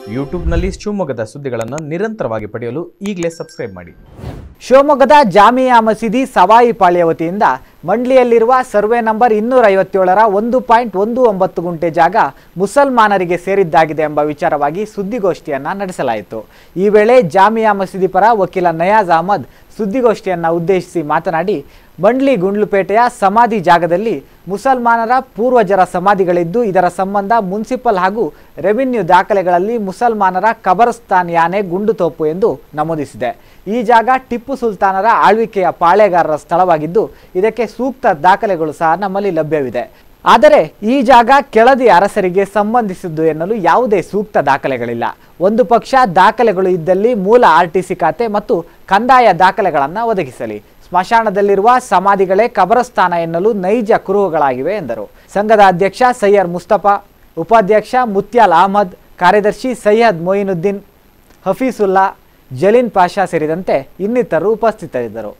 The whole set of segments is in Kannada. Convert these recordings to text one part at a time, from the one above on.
ಯೂಟ್ಯೂಬ್ನಲ್ಲಿ ಶಿವಮೊಗ್ಗದ ಸುದ್ದಿಗಳನ್ನು ನಿರಂತರವಾಗಿ ಪಡೆಯಲು ಈಗಲೇ ಸಬ್ಸ್ಕ್ರೈಬ್ ಮಾಡಿ ಶಿವಮೊಗ್ಗದ ಜಾಮಿಯಾ ಮಸೀದಿ ಸವಾಯಿ ಪಾಳ್ಯ ವತಿಯಿಂದ ಮಂಡ್ಲಿಯಲ್ಲಿರುವ ಸರ್ವೆ ನಂಬರ್ ಇನ್ನೂರ ಐವತ್ತೇಳರ ಒಂದು ಪಾಯಿಂಟ್ ಒಂದು ಒಂಬತ್ತು ಗುಂಟೆ ಜಾಗ ಮುಸಲ್ಮಾನರಿಗೆ ಸೇರಿದ್ದಾಗಿದೆ ಎಂಬ ವಿಚಾರವಾಗಿ ಸುದ್ದಿಗೋಷ್ಠಿಯನ್ನ ನಡೆಸಲಾಯಿತು ಈ ವೇಳೆ ಜಾಮಿಯಾ ಮಸೀದಿ ಪರ ವಕೀಲ ನಯಾಜ್ ಅಹಮದ್ ಸುದ್ದಿಗೋಷ್ಠಿಯನ್ನ ಉದ್ದೇಶಿಸಿ ಮಾತನಾಡಿ ಬಂಡ್ಲಿ ಗುಂಡ್ಲುಪೇಟೆಯ ಸಮಾಧಿ ಜಾಗದಲ್ಲಿ ಮುಸಲ್ಮಾನರ ಪೂರ್ವಜರ ಸಮಾಧಿಗಳಿದ್ದು ಇದರ ಸಂಬಂಧ ಮುನ್ಸಿಪಲ್ ಹಾಗೂ ರೆವಿನ್ಯೂ ದಾಖಲೆಗಳಲ್ಲಿ ಮುಸಲ್ಮಾನರ ಕಬರಸ್ತಾನ್ ಯಾನೆ ಗುಂಡುತೋಪು ಎಂದು ನಮೂದಿಸಿದೆ ಈ ಜಾಗ ಟಿಪ್ಪು ಸುಲ್ತಾನರ ಆಳ್ವಿಕೆಯ ಪಾಳೆಗಾರರ ಸ್ಥಳವಾಗಿದ್ದು ಇದಕ್ಕೆ ಸೂಕ್ತ ದಾಖಲೆಗಳು ಸಹ ನಮ್ಮಲ್ಲಿ ಲಭ್ಯವಿದೆ ಆದರೆ ಈ ಜಾಗ ಕೆಳದಿ ಅರಸರಿಗೆ ಸಂಬಂಧಿಸಿದ್ದು ಎನ್ನಲು ಯಾವುದೇ ಸೂಕ್ತ ದಾಖಲೆಗಳಿಲ್ಲ ಒಂದು ಪಕ್ಷ ದಾಖಲೆಗಳು ಇದ್ದಲ್ಲಿ ಮೂಲ ಆರ್ ಟಿ ಸಿ ಖಾತೆ ಮತ್ತು ಕಂದಾಯ ದಾಖಲೆಗಳನ್ನು ಒದಗಿಸಲಿ ಸ್ಮಶಾನದಲ್ಲಿರುವ ಸಮಾಧಿಗಳೇ ಕಬರಸ್ಥಾನ ಎನ್ನಲು ನೈಜ ಕುರುಹುಗಳಾಗಿವೆ ಎಂದರು ಸಂಘದ ಅಧ್ಯಕ್ಷ ಸಯ್ಯರ್ ಮುಸ್ತಫಾ ಉಪಾಧ್ಯಕ್ಷ ಮುತ್ಯಾಲ್ ಅಹಮದ್ ಕಾರ್ಯದರ್ಶಿ ಸೈಯದ್ ಮೊಯಿನುದ್ದೀನ್ ಹಫೀಸುಲ್ಲಾ ಜಲೀನ್ ಪಾಷಾ ಸೇರಿದಂತೆ ಇನ್ನಿತರರು ಉಪಸ್ಥಿತರಿದ್ದರು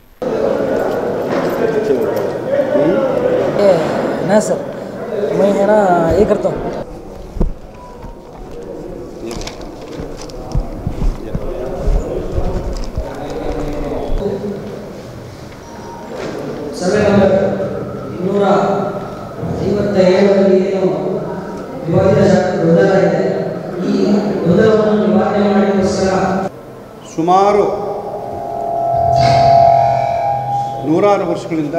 ए, ना सर मैं है ना ये करता हूँ ಸರ್ವೆ ನಂಬರ್ ಇನ್ನೂರ ಐವತ್ತ ಏಳರಲ್ಲಿ ಏನು ವಿವಾದಿತ ಶಾಖ ಗೊಂದಲ ಇದೆ ಈ ಗೊಂದಲವನ್ನು ನಿವಾರಣೆ ಮಾಡಲಿಕ್ಕೋಸ್ಕರ ಸುಮಾರು ನೂರಾರು ವರ್ಷಗಳಿಂದ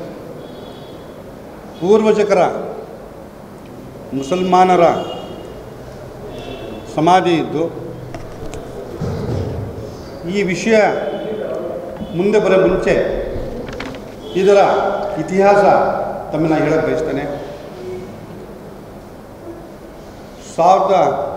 ಪೂರ್ವಜಕರ ಮುಸಲ್ಮಾನರ ಸಮಾಧಿ ಇದ್ದು ಈ ವಿಷಯ ಮುಂದೆ ಬರೋ ಮುಂಚೆ ಇದರ ಇತಿಹಾಸ ತಮ್ಮನ್ನ ಹೇಳಕ್ಕೆ ಬಯಸ್ತೇನೆ ಸಾವಿರದ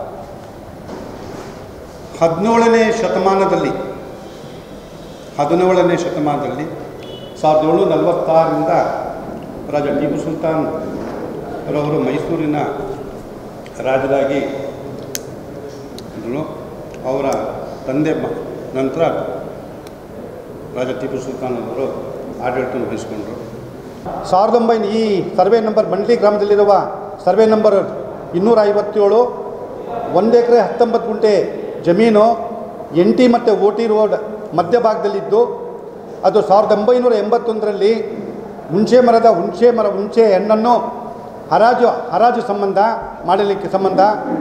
ಹದಿನೇಳನೇ ಶತಮಾನದಲ್ಲಿ ಹದಿನೇಳನೇ ಶತಮಾನದಲ್ಲಿ ಸಾವಿರದ ಏಳ್ನೂರ ನಲವತ್ತಾರರಿಂದ ರಾಜ ಟಿಪ್ಪು ಸುಲ್ತಾನ್ ರವರು ಮೈಸೂರಿನ ರಾಜರಾಗಿ ಇದ್ದರು ಅವರ ತಂದೆ ಮ- ನಂತರ ರಾಜ ಟಿಪ್ಪು ಸುಲ್ತಾನ್ ಅವರು ಆಡಳಿತವನ್ನು ವಹಿಸಿಕೊಂಡರು ಸಾವಿರದ ಒಂಬೈನೂರ ಈ ಸರ್ವೆ ನಂಬರ್ ಬಂಡ್ಲಿ ಗ್ರಾಮದಲ್ಲಿರುವ ಸರ್ವೆ ನಂಬರ್ ಇನ್ನೂರ ಐವತ್ತೇಳು ಒಂದು ಎಕರೆ ಹತ್ತೊಂಬತ್ತು ಗುಂಟೆ ಜಮೀನು ಎನ್ ಟಿ ಮತ್ತು ಓ ಟಿ ರೋಡ್ ಮಧ್ಯಭಾಗದಲ್ಲಿದ್ದು ಅದು ಸಾವಿರದ ಒಂಬೈನೂರ ಎಂಬತ್ತೊಂದರಲ್ಲಿ ಹುಣಸೆ ಮರದ ಹುಣಸೆ ಮರ ಹುಣಸೆ ಹಣ್ಣನ್ನು ಹರಾಜು ಹರಾಜು ಸಂಬಂಧ ಮಾಡಲಿಕ್ಕೆ ಸಂಬಂಧ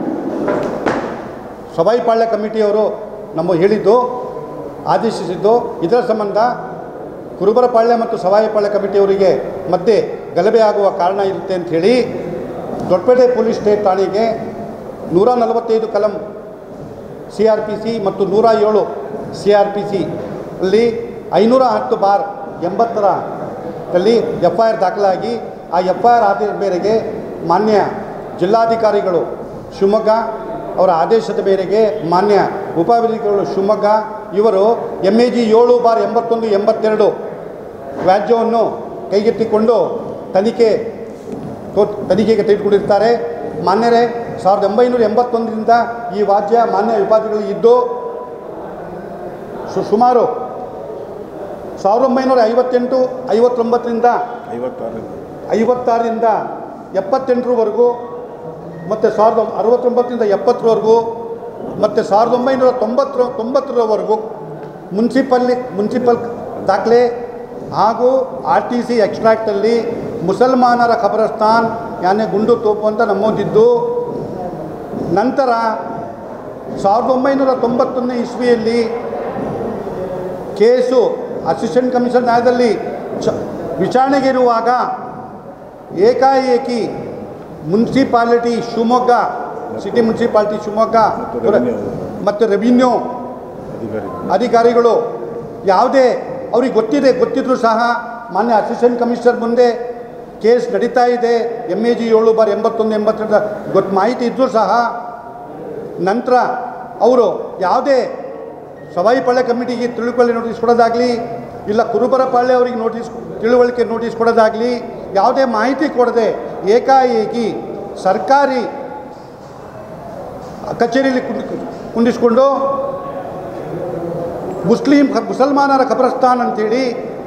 ಸಭಾಯಿಪಾಳ್ಯ ಕಮಿಟಿಯವರು ನಮ್ಮ ಹೇಳಿದ್ದು ಆದೇಶಿಸಿದ್ದು ಇದರ ಸಂಬಂಧ ಕುರುಬರಪಾಳ್ಯ ಮತ್ತು ಸವಾಯಿಪಾಳ್ಯ ಕಮಿಟಿಯವರಿಗೆ ಮಧ್ಯೆ ಗಲಭೆ ಆಗುವ ಕಾರಣ ಇರುತ್ತೆ ಅಂಥೇಳಿ ದೊಡ್ಡಪೇಟೆ ಪೊಲೀಸ್ ಸ್ಟೇಟ್ ಠಾಣೆಗೆ ನೂರ ನಲವತ್ತೈದು ಕಲಂ ಸಿ ಆರ್ ಪಿ ಸಿ ಮತ್ತು ನೂರ ಏಳು ಸಿ ಆರ್ ಪಿ ಸಿ ಅಲ್ಲಿ ಐನೂರ ಹತ್ತು ಬಾರ್ ಎಂಬತ್ತರಲ್ಲಿ ಎಫ್ ಐ ಆರ್ ದಾಖಲಾಗಿ ಆ ಎಫ್ ಐ ಆರ್ ಆಧಾರದ ಮೇರೆಗೆ ಮಾನ್ಯ ಜಿಲ್ಲಾಧಿಕಾರಿಗಳು ಶಿವಮೊಗ್ಗ ಅವರ ಆದೇಶದ ಮೇರೆಗೆ ಮಾನ್ಯ ಉಪಾಧಿಕಾರಿಗಳು ಶಿವಮೊಗ್ಗ ಇವರು ಎಮ್ ಎ ಜಿ ಏಳು ಬಾರ್ ಎಂಬತ್ತೊಂದು ಎಂಬತ್ತೆರಡು ವ್ಯಾಜ್ಯವನ್ನು ಕೈಗೆತ್ತಿಕೊಂಡು ತನಿಖೆ ತೋ- ತನಿಖೆಗೆ ತೆಗೆದುಕೊಂಡಿರ್ತಾರೆ ಮಾನ್ಯರೇ ಸಾವಿರದ ಒಂಬೈನೂರ ಎಂಬತ್ತೊಂದರಿಂದ ಈ ವಾದ್ಯ ಮಾನ್ಯ ಉಪಾಧಿಗಳು ಇದ್ದು ಸು ಸುಮಾರು ಸಾವಿರದ ಒಂಬೈನೂರ ಐವತ್ತೆಂಟು ಐವತ್ತೊಂಬತ್ತರಿಂದ ಐವತ್ತಾರರಿಂದ ಎಪ್ಪತ್ತೆಂಟರವರೆಗೂ ಮತ್ತು ಸಾವಿರದ ಒಂಬ- ಅರವತ್ತೊಂಬತ್ತರಿಂದ ಎಪ್ಪತ್ತರವರೆಗೂ ಮತ್ತು ಸಾವಿರದ ಒಂಬೈನೂರ ತೊಂಬತ್ತರ ತೊಂಬತ್ತರವರೆಗೂ ಮುನ್ಸಿಪಲ್ಲಿ ಮುನ್ಸಿಪಲ್ ದಾಖಲೆ ಹಾಗೂ ಆರ್ ಟಿ ಸಿ ಎಕ್ಸ್ಟ್ರಾಕ್ಟಲ್ಲಿ ಮುಸಲ್ಮಾನರ ಖಬರಸ್ತಾನ್ ಯಾನೆ ಗುಂಡು ತೋಪು ಅಂತ ನಮೂದಿದ್ದು ನಂತರ ಸಾವಿರದ ಒಂಬೈನೂರ ತೊಂಬತ್ತೊಂದನೇ ಇಸ್ವಿಯಲ್ಲಿ ಕೇಸು ಅಸಿಸ್ಟೆಂಟ್ ಕಮಿಷನರ್ ನ್ಯಾಯದಲ್ಲಿ ಚ ವಿಚಾರಣೆಗಿರುವಾಗ ಏಕಾಏಕಿ municipality Shivamogga city municipality Shivamogga ಮತ್ತು ರೆವಿನ್ಯೂ ಅಧಿಕಾರಿಗಳು ಯಾವುದೇ ಅವ್ರಿಗೆ ಗೊತ್ತಿದೆ ಗೊತ್ತಿದ್ರೂ ಸಹ ಮಾನ್ಯ ಅಸಿಸ್ಟೆಂಟ್ ಕಮಿಷನರ್ ಮುಂದೆ ಕೇಸ್ ನಡೀತಾ ಇದೆ ಎಮ್ ಎ ಜಿ ಏಳು ಬಾರ್ ಎಂಬತ್ತೊಂದು ಎಂಬತ್ತೆರಡು ಗೊತ್ತು ಮಾಹಿತಿ ಇದ್ದರೂ ಸಹ ನಂತರ ಅವರು ಯಾವುದೇ ಸವಾಯಿಪಾಳ್ಯ ಕಮಿಟಿಗೆ ತಿಳುವಳಿಕೆ ನೋಟಿಸ್ ಕೊಡೋದಾಗಲಿ ಇಲ್ಲ ಕುರುಬರಪಾಳ್ಯ ಅವರಿಗೆ ನೋಟಿಸ್ ತಿಳುವಳಿಕೆ ನೋಟಿಸ್ ಕೊಡೋದಾಗಲಿ ಯಾವುದೇ ಮಾಹಿತಿ ಕೊಡದೆ ಏಕಾಏಕಿ ಸರ್ಕಾರಿ ಕಚೇರಿಯಲ್ಲಿ ಕುಂಡ್- ಕುಂಡಿಸ್ಕೊಂಡು ಮುಸ್ಲಿಂ ಮುಸಲ್ಮಾನರ ಖಬರಸ್ತಾನ್ ಅಂತೇಳಿ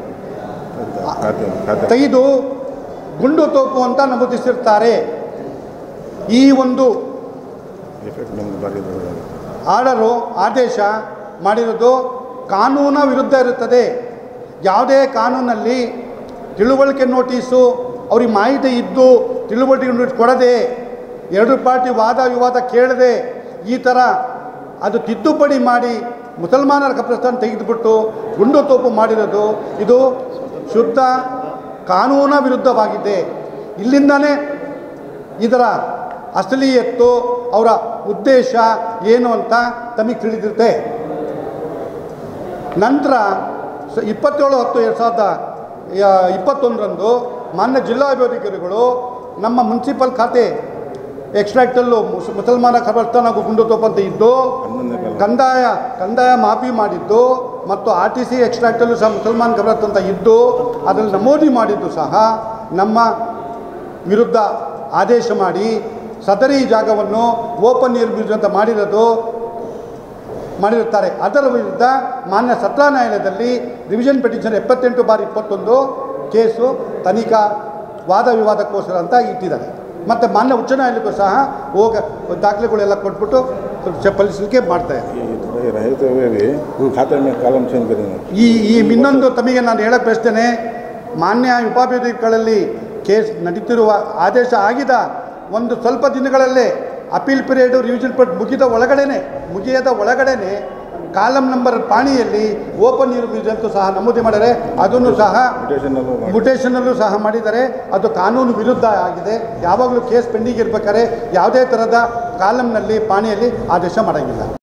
ತೆಗೆದು ಗುಂಡು ತೋಪು ಅಂತ ನಮೂದಿಸಿರ್ತಾರೆ ಈ ಒಂದು ಆರ್ಡರು ಆದೇಶ ಮಾಡಿರೋದು ಕಾನೂನ ವಿರುದ್ಧ ಇರುತ್ತದೆ ಯಾವುದೇ ಕಾನೂನಲ್ಲಿ ತಿಳುವಳಿಕೆ ನೋಟಿಸು ಅವ್ರಿಗೆ ಮಾಹಿತಿ ಇದ್ದು ತಿಳುವಳಿಕೆ ನೋಟಿಸ್ ಕೊಡದೆ ಎರಡು ಪಾರ್ಟಿ ವಾದ ವಿವಾದ ಕೇಳದೆ ಈ ಥರ ಅದು ತಿದ್ದುಪಡಿ ಮಾಡಿ ಮುಸಲ್ಮಾನರ ಕಬ್ರಸ್ತಾನ ತೆಗೆದುಬಿಟ್ಟು ಗುಂಡು ತೋಪು ಮಾಡಿರೋದು ಇದು ಶುದ್ಧ ಕಾನೂನ ವಿರುದ್ಧವಾಗಿದೆ ಇಲ್ಲಿಂದನೇ ಇದರ ಅಸಲಿಯತ್ತು ಅವರ ಉದ್ದೇಶ ಏನು ಅಂತ ತಮಗೆ ತಿಳಿದಿರುತ್ತೆ ನಂತರ ಸ ಇಪ್ಪತ್ತೇಳು ಹತ್ತು ಎರಡು ಸಾವಿರದ ಯ- ಇಪ್ಪತ್ತೊಂದರಂದು ಮಾನ್ಯ ಜಿಲ್ಲಾಧಿಕಾರಿಗಳು ನಮ್ಮ ಮುನ್ಸಿಪಲ್ ಖಾತೆ ಎಕ್ಸ್ಟ್ರಾಕ್ಟಲ್ಲೂ ಮುಸ್ ಮುಸಲ್ಮಾನ ಖಬರ್ಸ್ತಾನ ಗುಂಡು ತೋಪ ಅಂತ ಇದ್ದು ಕಂದಾಯ ಕಂದಾಯ ಮಾಫಿ ಮಾಡಿದ್ದು ಮತ್ತು ಆರ್ ಟಿ ಸಿ ಎಕ್ಸ್ಟ್ರಾಕ್ಟಲ್ಲೂ ಸಹ ಮುಸಲ್ಮಾನ್ ಖಬರತ್ ಅಂತ ಇದ್ದು ಅದನ್ನು ನಮೂದಿ ಮಾಡಿದ್ದು ಸಹ ನಮ್ಮ ವಿರುದ್ಧ ಆದೇಶ ಮಾಡಿ ಸದರಿ ಜಾಗವನ್ನು ಓಪನ್ ಏರ್ ಅಂತ ಮಾಡಿರೋದು ಮಾಡಿರುತ್ತಾರೆ ಅದರ ವಿರುದ್ಧ ಮಾನ್ಯ ಸತ್ರ ನ್ಯಾಯಾಲಯದಲ್ಲಿ ರಿವಿಷನ್ ಪಿಟಿಷನ್ ಎಪ್ಪತ್ತೆಂಟು ಬಾರಿ ಇಪ್ಪತ್ತೊಂದು ಕೇಸು ತನಿಖಾ ವಾದ ವಿವಾದಕ್ಕೋಸ್ಕರ ಅಂತ ಇಟ್ಟಿದ್ದಾರೆ ಮತ್ತು ಮಾನ್ಯ ಉಚ್ಚ ನ್ಯಾಯಾಲಯಕ್ಕೂ ಸಹ ಹೋಗ ದಾಖಲೆಗಳೆಲ್ಲ ಕೊಟ್ಬಿಟ್ಟು ಚಪ್ಪಲಿಸಲಿಕ್ಕೆ ಮಾಡ್ತಾ ಇದ್ದಾರೆ ये रहे तो हुए भी खाते में कॉलम चेंज करेंगे ಈ ಈ ಇನ್ನೊಂದು ತಮಗೆ ನಾನು ಹೇಳಕ್ಕೆ ಬಯಸ್ತೇನೆ ಮಾನ್ಯ ಉಪಾಭಿಧಿಗಳಲ್ಲಿ ಕೇಸ್ ನಡೀತಿರುವ ಆದೇಶ ಆಗಿದ ಒಂದು ಸ್ವಲ್ಪ ದಿನಗಳಲ್ಲೇ ಅಪೀಲ್ ಪೀರಿಯಡು ರಿವಿಷನ್ ಪೀರಿಯಡ್ ಮುಗಿದ ಒಳಗಡೆನೆ ಮುಗಿಯದ ಒಳಗಡೆನೆ ಕಾಲಮ್ ನಂಬರ್ ಪಾಣಿಯಲ್ಲಿ ಓಪನ್ ಯೂಸ್ ಅಂತೂ ಸಹ ನಮೂದಿ ಮಾಡಿದರೆ ಅದನ್ನು ಸಹ ಮ್ಯುಟೇಷನ್ನಲ್ಲೂ ಮಾಡಿ ಮುಟೇಷನಲ್ಲೂ ಸಹ ಮಾಡಿದ್ದಾರೆ ಅದು ಕಾನೂನು ವಿರುದ್ಧ ಆಗಿದೆ ಯಾವಾಗಲೂ ಕೇಸ್ ಪೆಂಡಿಂಗ್ ಇರ್ಬೇಕಾದ್ರೆ ಯಾವುದೇ ಥರದ ಕಾಲಮ್ನಲ್ಲಿ ಪಾಣಿಯಲ್ಲಿ ಆದೇಶ ಮಾಡೋಂಗಿಲ್ಲ